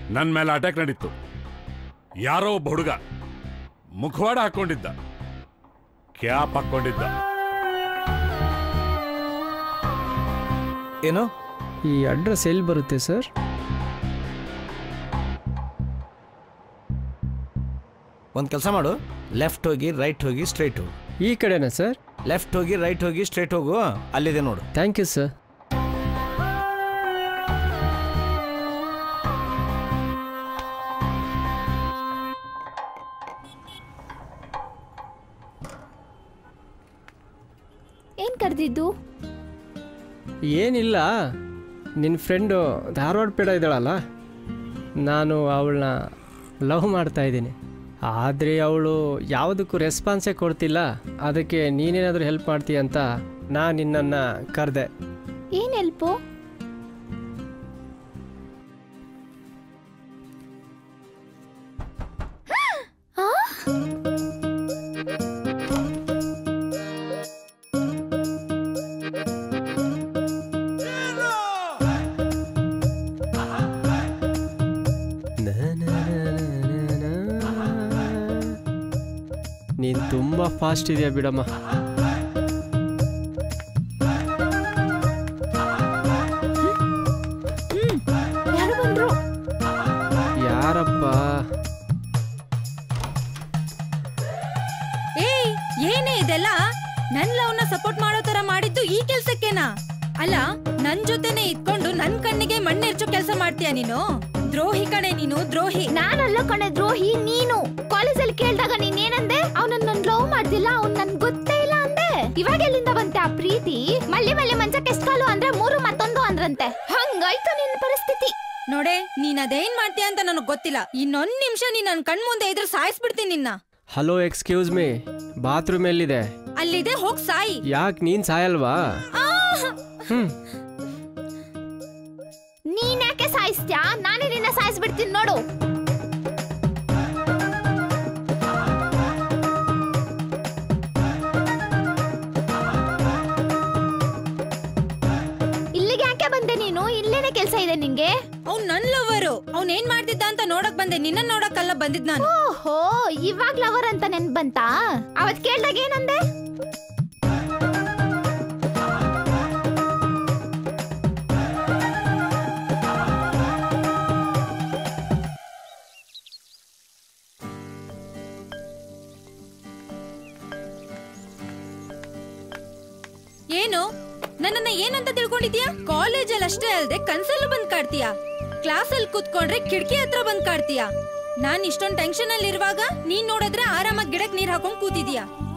ನನ್ನ ಮೇಲೆ ಅಟ್ಯಾಕ್ ನಡೀತು ಯಾರೋ ಒಬ್ಬ ಹುಡುಗ ಮುಖವಾಡ ಹಾಕೊಂಡಿದ್ದ ಕ್ಯಾಪ್ ಹಾಕೊಂಡಿದ್ದ ಏನು ಈ ಅಡ್ರೆಸ್ ಎಲ್ಲಿ ಬರುತ್ತೆ ಸರ್ ಒಂದು ಕೆಲಸ ಮಾಡು ಲೆಫ್ಟ್ ಹೋಗಿ ರೈಟ್ ಹೋಗಿ ಸ್ಟ್ರೈಟ್ ಹೋಗು ಈ ಕಡೆನಾ ಸರ್ ಲೆಫ್ಟ್ ಹೋಗಿ ರೈಟ್ ಹೋಗಿ ಸ್ಟ್ರೈಟ್ ಹೋಗು ಅಲ್ಲಿದೆ ನೋಡು ಥ್ಯಾಂಕ್ ಯು ಸರ್ ಏನ್ ಕರೆದಿದ್ದು ಏನಿಲ್ಲ ನಿನ್ನ ಫ್ರೆಂಡು ಧಾರವಾಡ ಪೇಡ ಇದ್ದಾಳಲ್ಲ ನಾನು ಅವಳನ್ನ ಲವ್ ಮಾಡ್ತಾ ಇದ್ದೀನಿ ಆದರೆ ಅವಳು ಯಾವುದಕ್ಕೂ ರೆಸ್ಪಾನ್ಸೇ ಕೊಡ್ತಿಲ್ಲ ಅದಕ್ಕೆ ನೀನೇನಾದರೂ ಹೆಲ್ಪ್ ಮಾಡ್ತೀಯ ಅಂತ ನಾನು ನಿನ್ನನ್ನು ಕರೆದೆ ಏನ್ ಹೆಲ್ಪು ನೀನು ತುಂಬ ಫಾಸ್ಟ್ ಇದೆಯಾ ಬಿಡಮ್ಮ ಯಾರು ಬಂದ್ರು ಯಾರಪ್ಪ ಏಯ್ ಏನೇ ಇದೆಲ್ಲ ನನ್ ಲವ್ನ ಸಪೋರ್ಟ್ ಮಾಡೋ ತರ ಮಾಡಿದ್ದು ಈ ಕೆಲ್ಸಕ್ಕೇನಾ ಅಲ್ಲ ನನ್ ಜೊತೆನೆ ಇದ್ಕೊಂಡು ನನ್ ಕಣ್ಣಿಗೆ ಮಣ್ಣೆರ್ಚೋ ಕೆಲ್ಸ ಮಾಡ್ತೀಯ ನೀನು ದ್ರೋಹಿ ಕಣೆ ನೀನು ದ್ರೋಹಿ ನಾನಲ್ಲ ಕಣೆ ದ್ರೋಹಿ ನೀನು ಕಾಲೇಜಲ್ಲಿ ಕೇಳ್ದಾಗ ನೀನ್ ಏನಂದೆ ಅವನನ್ನ ನನ್ ಲವ್ ಮಾಡ್ದಿಲ್ಲ ಅವ್ನ್ ನನ್ ಗೊತ್ತೇ ಇಲ್ಲ ಅಂದೆ ಇವಾಗ ಎಲ್ಲಿಂದ ಬಂತೆ ಆ ಪ್ರೀತಿ ಮಲ್ಲಿ ಮಲ್ಲಿ ಮಂಚಕ್ಕೆ ಎಷ್ಟಾಲು ಅಂದ್ರೆ ಮೂರು ಮತ್ತೊಂದು ಅಂದ್ರಂತೆ ಹಂಗಾಯ್ತು ನಿನ್ನ ಪರಿಸ್ಥಿತಿ ನೋಡೆ ನೀನ್ ಅದೇನ್ ಮಾಡ್ತೀಯ ಅಂತ ನನಗ್ ಗೊತ್ತಿಲ್ಲ ಇನ್ನೊಂದ್ ನಿಮಿಷ ನೀನ್ ನನ್ ಕಣ್ ಮುಂದೆ ಇದ್ರೆ ಸಾಯಿಸ್ಬಿಡ್ತೀನಿ ನಿನ್ನ ಹಲೋ ಎಕ್ಸ್ಕ್ಯೂಸ್ ಮೀ ಬಾತ್ರೂಮ್ ಎಲ್ಲಿದೆ ಅಲ್ಲಿದೆ ಹೋಗ್ ಸಾಯಿ ಯಾಕೆ ನೀನು ಸಾಯಲ್ವಾ ಆಹ್! ಹ್ಞೂ ನೀನ್ ಯಾಕೆ ಸಾಯಿಸ್ತ್ಯಾ ನಾನೇ ನಿನ್ನ ಸಾಯಿಸ್ಬಿಡ್ತೀನಿ ನೋಡು ಇಲ್ಲಿಗೆ ಯಾಕೆ ಬಂದೆ ನೀನು ಇಲ್ಲೇನೆ ಕೆಲ್ಸ ಇದೆ ನಿಂಗೆ ಅವ್ನ್ ನನ್ ಲವರು ಅವ್ನ್ ಏನ್ ಮಾಡ್ತಿದ್ದ ಅಂತ ನೋಡಕ್ ಬಂದೆ ನಿನ್ನ ನೋಡಕ್ಕಲ್ಲ ಬಂದಿದ್ ನಾನು ಓಹೋ ಇವಾಗ ಲವರ್ ಅಂತ ನೆನ್ಪ್ ಬಂತಾ ಅವತ್ ಕೇಳ್ದಾಗ ಏನಂದೆ ಏನು ನನ್ನನ್ನ ಏನಂತ ತಿಳ್ಕೊಂಡಿದ್ಯಾ ಕಾಲೇಜಲ್ಲಿ ಅಷ್ಟೇ ಅಲ್ದೆ ಕನ್ಸಲ್ಲೂ ಬಂದ್ ಕಾಡ್ತೀಯಾ ಕ್ಲಾಸಲ್ಲಿ ಕೂತ್ಕೊಂಡ್ರೆ ಕಿಟಕಿ ಹತ್ರ ಬಂದ್ ಕಾಡ್ತೀಯಾ ನಾನ್ ಇಷ್ಟೊಂದ್ ಟೆನ್ಷನ್ ಅಲ್ಲಿ ಇರುವಾಗ ನೀನ್ ನೋಡಿದ್ರೆ ಆರಾಮಾಗಿ ಗಿಡಕ್ ನೀರ್ ಹಾಕೊಂಡ್ ಕೂತಿದ್ಯಾ